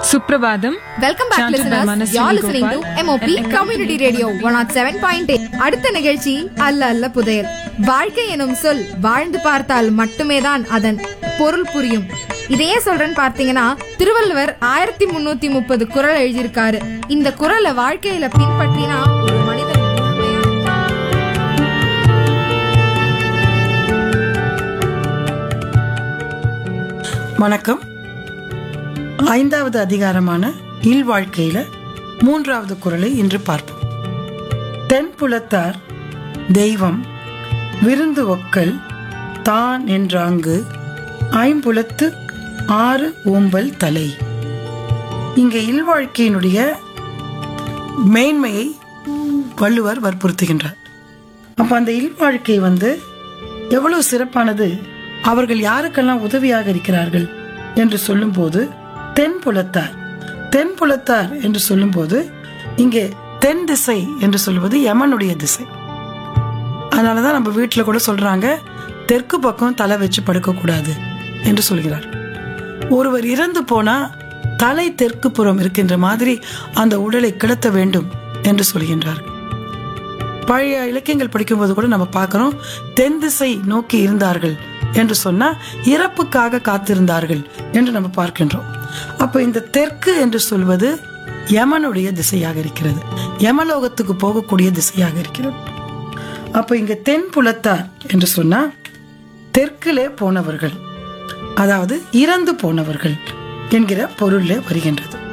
Suprabhatam welcome back Chanted by listeners Manaswini you are listening to Gopal. MOP community radio 107.8 அடுத்த நிகழ்ச்சி அல்ல அல்ல புதையல் வாழ்க்கை எனும் சொல் வாழ்ந்து பார்த்தால் மட்டுமே தான் அதன் பொருள் புரியும் இதையே சொல்றேன்னு பார்த்தீங்கன்னா திருவள்ளுவர் ஆயிரத்தி முன்னூத்தி முப்பது குறள் எழுதியிருக்காரு இந்த குறளை வாழ்க்கையில பின்பற்றினா ஒரு மனிதன் முழுமையான வணக்கம் ஐந்தாவது அதிகாரமான இல்வாழ்க்கையில மூன்றாவது குறளை இன்று பார்ப்போம் தென்புலத்தார் தெய்வம் விருந்து ஒக்கல் தான் என்றாங்கு ஐம்புலத்து ஆறு ஓம்பல் தலை இங்கே இல்வாழ்க்கையினுடைய மேன்மையை வள்ளுவர் வற்புறுத்துகின்றார் அப்ப அந்த இல்வாழ்க்கை வந்து எவ்வளவு சிறப்பானது அவர்கள் யாருக்கெல்லாம் உதவியாக இருக்கிறார்கள் என்று சொல்லும்போது தென்புலத்தார் தென்புலத்தார் என்று சொல்லும்போது இங்கே தென் திசை என்று சொல்வது யமனுடைய திசை அதனாலதான் நம்ம வீட்டில் கூட சொல்றாங்க தெற்கு பக்கம் தலை வச்சு படுக்கக்கூடாது என்று சொல்கிறார் ஒருவர் இறந்து போனா தலை தெற்கு புறம் இருக்கின்ற மாதிரி அந்த உடலை கிடத்த வேண்டும் என்று சொல்கின்றார்கள் பழைய இலக்கியங்கள் படிக்கும்போது கூட நம்ம பார்க்கிறோம் தென் திசை நோக்கி இருந்தார்கள் என்று சொன்னா இறப்புக்காக காத்திருந்தார்கள் என்று நம்ம பார்க்கின்றோம் அப்ப இந்த தெற்கு என்று சொல்வது யமனுடைய திசையாக இருக்கிறது யமலோகத்துக்கு போகக்கூடிய திசையாக இருக்கிறது அப்ப இங்க தென் புலத்தார் என்று சொன்னா தெற்கிலே போனவர்கள் அதாவது இறந்து போனவர்கள் என்கிற பொருள்ல வருகின்றது